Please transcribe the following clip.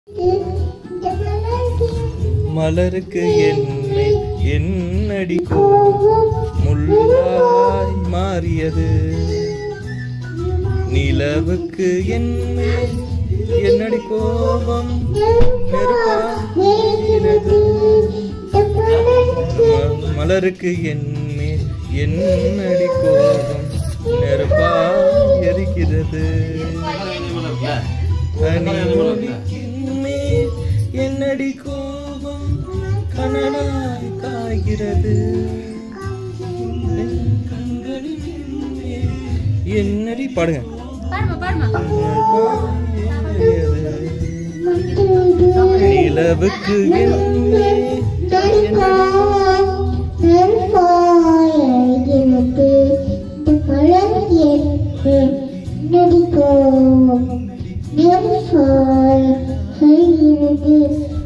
மலருக்கு என்னை என்னடி கோபம் முள்ளாய் மாறியது நிலவுக்கு என்னை என்னடி கோபம் நெருப்பாகிறது ம- மலருக்கு என்மேல் என்னடி கோபம் நெருப்பா எரிக்கிறது கனிமொழிக்கின்மேல் என்னடி கோபம் கனலாய் காய்கிறது என் கண்களின் மேல் என்னடி பாடுங்க பாடுமா பாடுமா நிலவுக்கு என்னை நடிப்போம் நெருப்பாய் செய்கிறது